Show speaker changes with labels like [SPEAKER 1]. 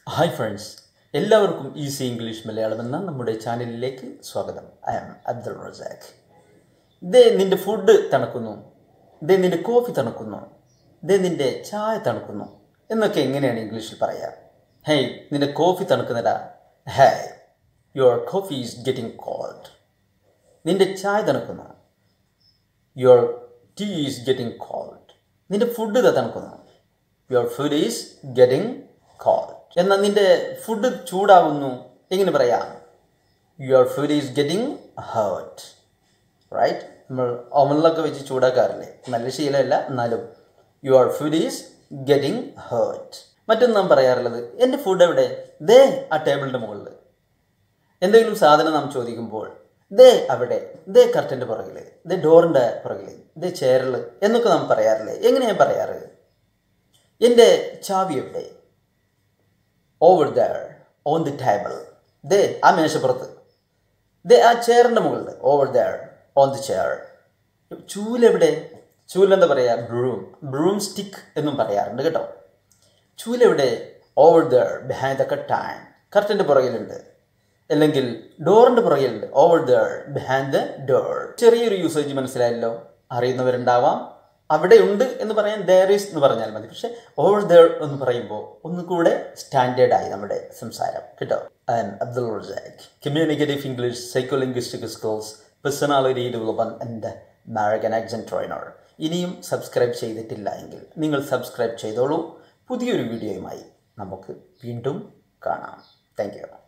[SPEAKER 1] hi friends എല്ലാവർക്കും easy English Malayalam എന്ന നമ്മുടെ ചാനലിലേക്ക് സ്വാഗതം ഐ ആം അബ്ദുൾ റസാഖ് ദേ നിന്റെ ഫുഡ് തണുക്കുന്നു ദേ നിന്റെ കോഫി തണുക്കുന്നു ദേ നിന്റെ ചായ തണുക്കുന്നു എന്നൊക്കെ എങ്ങനെയാണ് ഇംഗ്ലീഷിൽ പറയുക ഹേയ് നിന്റെ കോഫി തണുക്കുന്നതാ hey your coffee is getting cold നിന്റെ ചായ തണുക്കുന്നു your tea is getting cold നിന്റെ ഫുഡ് ഇതാ തണുക്കുന്നു your food is getting cold എന്നാൽ നിന്റെ ഫുഡ് ചൂടാവുന്നു എങ്ങനെ പറയാം your food is getting hot right നമ്മൾ ഓമനിലൊക്കെ വെച്ച് ചൂടാക്കാറില്ലേ നല്ല ശീലമല്ല എന്നാലും your food is getting hot മറ്റൊന്ന് നാം പറയാറുള്ളത് എൻ്റെ ഫുഡ് എവിടെ ദേ ആ ടേബിളിൻ്റെ മുകളിൽ എന്തെങ്കിലും സാധനം നാം ചോദിക്കുമ്പോൾ ദേ അവിടെ ദേ കർട്ടൻ്റെ പുറകിൽ ദേ ഡോറിൻ്റെ പുറകിൽ ദേ ചെയറിൽ എന്നൊക്കെ നാം പറയാറില്ലേ എങ്ങനെയാണ് പറയാറ് എൻ്റെ ചാവി എവിടെ over there on the table ദേ ആ മേശപ്പുറത്ത് ദേ ആ ചെയറിൻ്റെ മുകളിൽ over there on the chair ചൂലെവിടെ ചൂലെന്താ പറയുക ബ്രൂം ബ്രൂം സ്റ്റിക്ക് എന്നും പറയാറുണ്ട് കേട്ടോ ചൂലെവിടെ over there behind the curtain കർട്ടൻ്റെ പുറകിലുണ്ട് അല്ലെങ്കിൽ ഡോറിൻ്റെ പുറകിലുണ്ട് over there behind the door ചെറിയൊരു യൂസേജ് മനസ്സിലായല്ലോ അറിയുന്നവരുണ്ടാവാം അവിടെ ഉണ്ട് എന്ന് പറയാൻ ദർ ഈസ് എന്ന് പറഞ്ഞാൽ മതി പക്ഷെ ഓവർ ദർ എന്ന് പറയുമ്പോൾ ഒന്നുകൂടെ സ്റ്റാൻഡേർഡ് ആയി നമ്മുടെ സംസാരം കേട്ടോ I am Abdul Razak communicative English psycho linguistic skills personality development and American accent trainer ഇനിയും സബ്സ്ക്രൈബ് ചെയ്തിട്ടില്ല എങ്കിൽ നിങ്ങൾ സബ്സ്ക്രൈബ് ചെയ്തോളൂ പുതിയൊരു വീഡിയോയുമായി നമുക്ക് വീണ്ടും കാണാം താങ്ക് യു